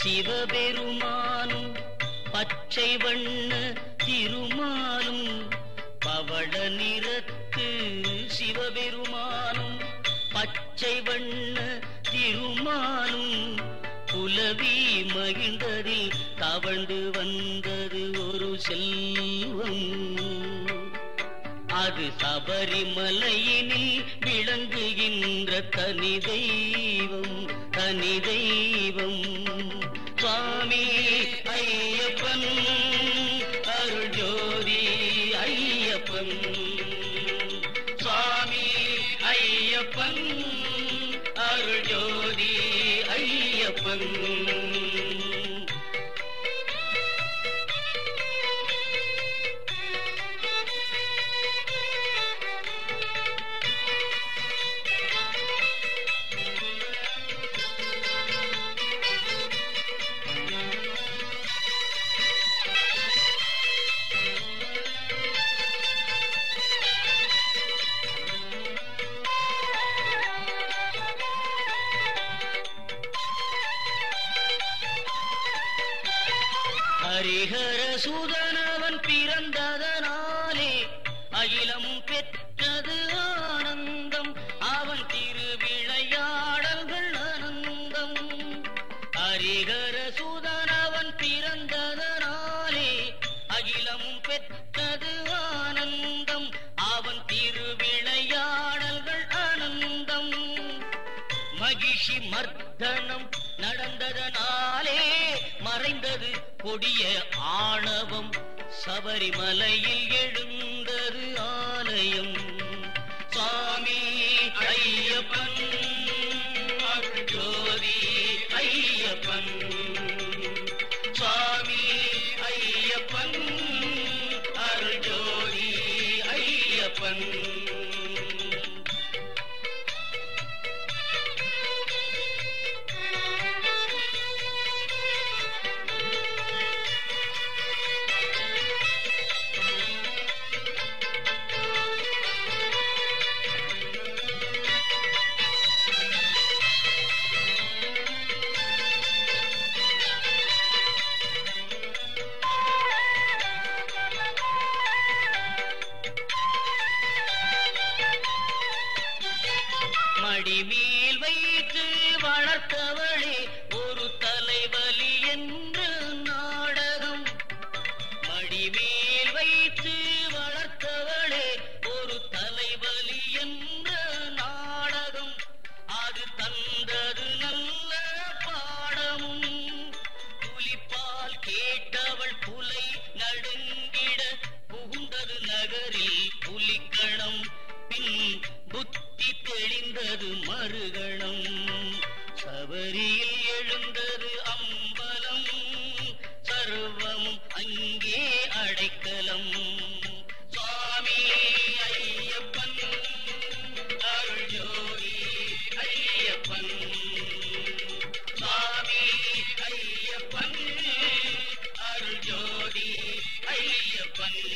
சிவபெருமானும் பச்சை வண்ண திருமாலும் பவள நிறத்து சிவபெருமானும் பச்சை வண்ண திருமாலும் புலவி மகிழ்ந்ததில் தவழ்ந்து வந்தது ஒரு செல்வம் அது சபரிமலையினில் விளங்குகின்ற தனி தெய்வம் தனி தெய்வம் சுவாமி ஐயப்பன் அருள் ஜோதி ஐயப்பன் சுவாமி ஐயப்பன் அருள் ஜோதி ஐயப்பன் ஹரிஹர சுதனவன் பிறந்ததனாலே அகிலம் பெற்றது ஆனந்தம் அவன் திருவிளையாடல்கள் ஆனந்தம் ஹரிஹர சுதனவன் பிறந்ததனாலே அகிலம் பெற்றது ஆனந்தம் அவன் திருவிளையாடல்கள் ஆனந்தம் மகிழ்ச்சி மர்தனம் நடந்ததனாலே மறைந்தது கொடிய ஆணவம் சபரிமலையில் எழுந்தது ஆலயம் சுவாமி ஐயப்பன் அருள் ஜோதி ஐயப்பன் சுவாமி ஐயப்பன் அருள் ஜோதி ஐயப்பன் மடிமேல் வைத்து வளர்த்தவளே ஒரு தலைவலி என்று நாடகம் மடிமேல் வைத்து வளர்த்தவளே ஒரு தலைவலி என்ற நாடகம் அது தந்தது நல்ல பாடமும் புலிப்பால் கேட்டவள் புலை நடுங்கிட புகுந்தது நகரில் புலிக்கணம் பின் புத்தி தெளிந்தது மறுகணம் சபரியில் எழுந்தது அம்பலம் சர்வமும் அங்கே அடைக்கலம் சுவாமி ஐயப்பன் அருள் ஜோதி ஐயப்பன் சுவாமி ஐயப்பன் அருள் ஜோதி ஐயப்பன்